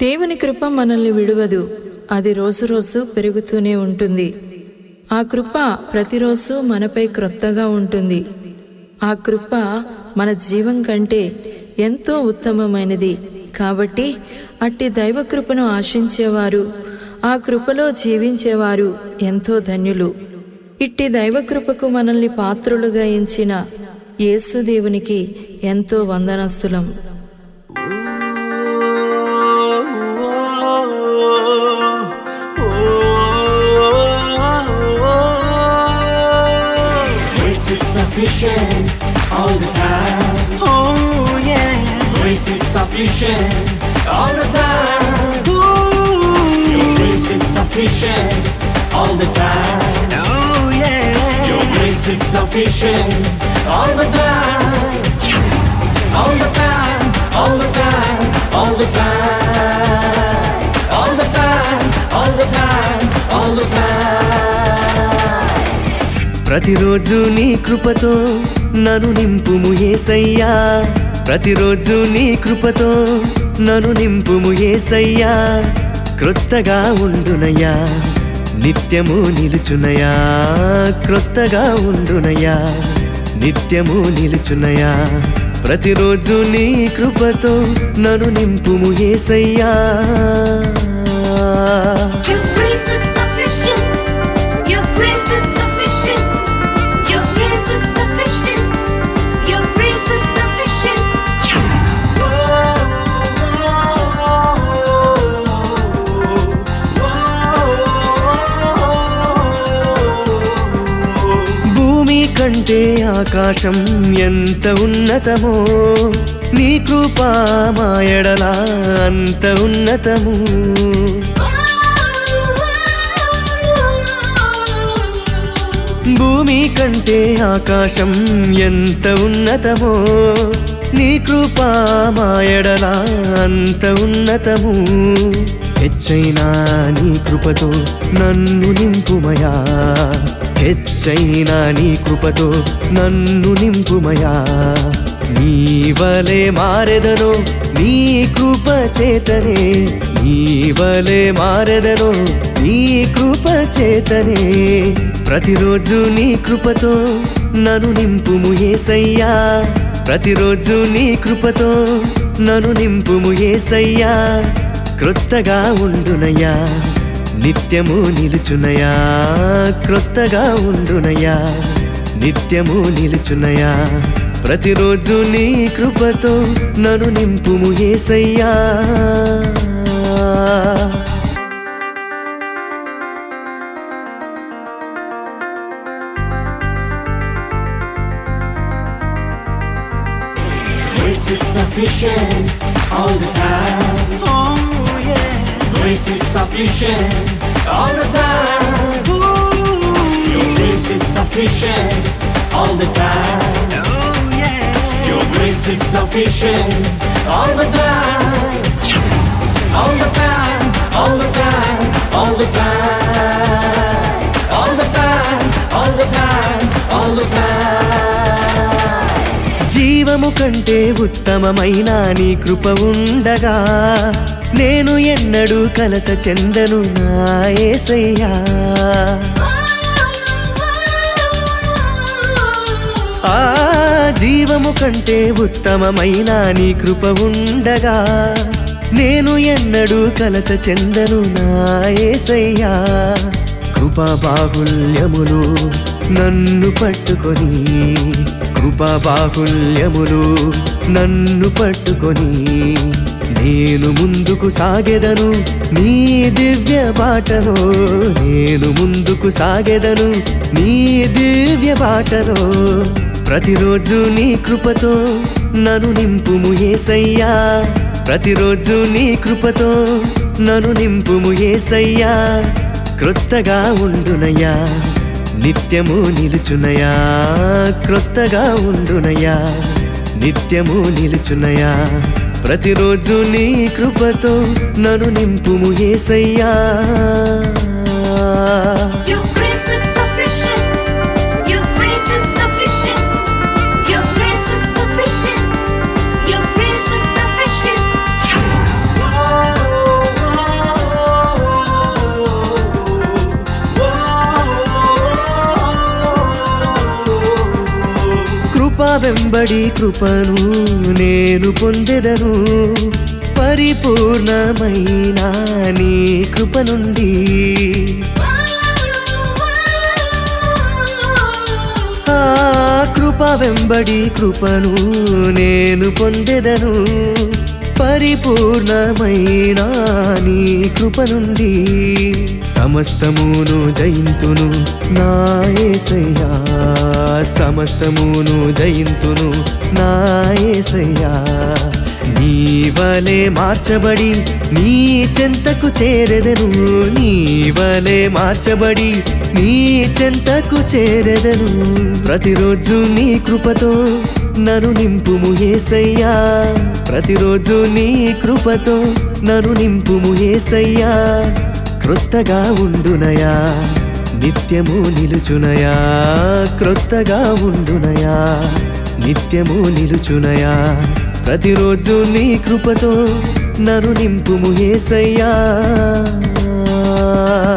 దేవుని కృప మనల్ని విడువదు అది రోజు రోజు పెరుగుతూనే ఉంటుంది ఆ కృప ప్రతిరోజు మనపై క్రొత్తగా ఉంటుంది ఆ కృప మన జీవం కంటే ఎంతో ఉత్తమమైనది కాబట్టి అట్టి దైవ కృపను ఆశించేవారు ఆ కృపలో జీవించేవారు ఎంతో ధన్యులు ఇట్టి దైవ కృపకు మనల్ని పాత్రులుగా ఎంచిన యేసుదేవునికి ఎంతో వందనస్తులం Grace is sufficient all the time. Oh yeah. Grace is sufficient all the time. Ooh. Your grace is sufficient all the time. Oh yeah. Your grace is sufficient all the time. All the time, all the time, all the time. All the time, all the time, all the time. ప్రతిరోజు నీ కృపతో నన్ను నింపుము ఏసయ్యా ప్రతిరోజు నీ కృపతో నన్ను నింపుము ఏసయ్యా క్రొత్తగా ఉండునయ్యా నిత్యము నిలుచునయా క్రొత్తగా ఉండునయ్యా నిత్యము నిలుచునయా ప్రతిరోజు నీ కృపతో నన్ను నింపుము ఏసయ్యా Your grace is sufficient. Your grace is sufficient. Your grace is sufficient. Your grace is sufficient. భూమి కంటే ఆకాశం ఎంత ఉన్నతమో నీ కృపా మాయడలా అంత ఉన్నతము భూమి కంటే ఆకాశం ఎంత ఉన్నతమో నీ కృపా మాయడలా అంత ఉన్నతము హెచ్చైనా నీ కృపతో నన్ను నింపుమయా హెచ్చైనా నీ కృపతో నన్ను నింపుమయా నీ వలె మారెదను నీ కృప చేతనే నీ వలె మారెదను నీ కృప చేతనే ప్రతిరోజు నీ కృపతో నన్ను నింపుము ఏసయ్యా ప్రతిరోజు నీ కృపతో నన్ను నింపుము ఏసయ్యా క్రొత్తగా ఉండునయ్యా నిత్యము నిలుచునయా క్రొత్తగా ఉండునయా నిత్యము నిలుచునయా ప్రతిరోజు నీ కృపతో నన్ను నింపుము ఏసయ్యా Grace is sufficient all the time. Oh yeah. Grace is sufficient all the time. Your grace is sufficient all the time. Oh yeah. Your grace is sufficient all the time. All the time, all the time, all the time. All the time, all the time, all the time. జీవము కంటే ఉత్తమమైన నీ కృప ఉండగా నేను ఎన్నడూ కలత చెందను నా యేసయ్యా ఆ జీవము కంటే ఉత్తమమైన నీ కృప ఉండగా నేను ఎన్నడూ కలత చెందను నా యేసయ్యా కృపా బాహుల్యములు నన్ను పట్టుకొని కృపా బాహుల్యములు నన్ను పట్టుకొని నేను ముందుకు సాగెదను నీ దివ్య బాటలో నేను ముందుకు సాగెదను నీ దివ్య బాటలో ప్రతిరోజు నీ కృపతో నన్ను నింపుము ఏసయ్యా ప్రతిరోజు నీ కృపతో నన్ను నింపుము ఏసయ్యా క్రొత్తగా ఉండునయ్యా నిత్యము నిలుచునయా క్రొత్తగా ఉండునయా నిత్యము నిలుచునయా ప్రతిరోజు నీ కృపతో నన్ను నింపుము ఏసయ్యా Your grace is sufficient. Your grace is sufficient. Your grace is sufficient. Your grace is sufficient. వెంబడి కృపను నేను పొందెదను పరిపూర్ణమైన నీ కృప నుండి ఆ కృప వెంబడి కృపను నేను పొందెదను పరిపూర్ణమైన నీ కృప నుండి సమస్తమును జయింతును నా యేసయ్యా సమస్తమును జయింతును నా యేసయ్యా నీ వలె మార్చబడి నీ చెంతకు చేరెదను నీ వలె మార్చబడి నీ చెంతకు చేరెదను ప్రతిరోజు నీ కృపతో నన్ను నింపుము ఏసయ్యా ప్రతిరోజు నీ కృపతో నన్ను నింపుము ఏసయ్యా క్రొత్తగా ఉండునయా నిత్యము నిలుచునయా క్రొత్తగా ఉండునయా నిత్యము నిలుచునయా ప్రతిరోజు నీ కృపతో నన్ను నింపుము ఏసయ్యా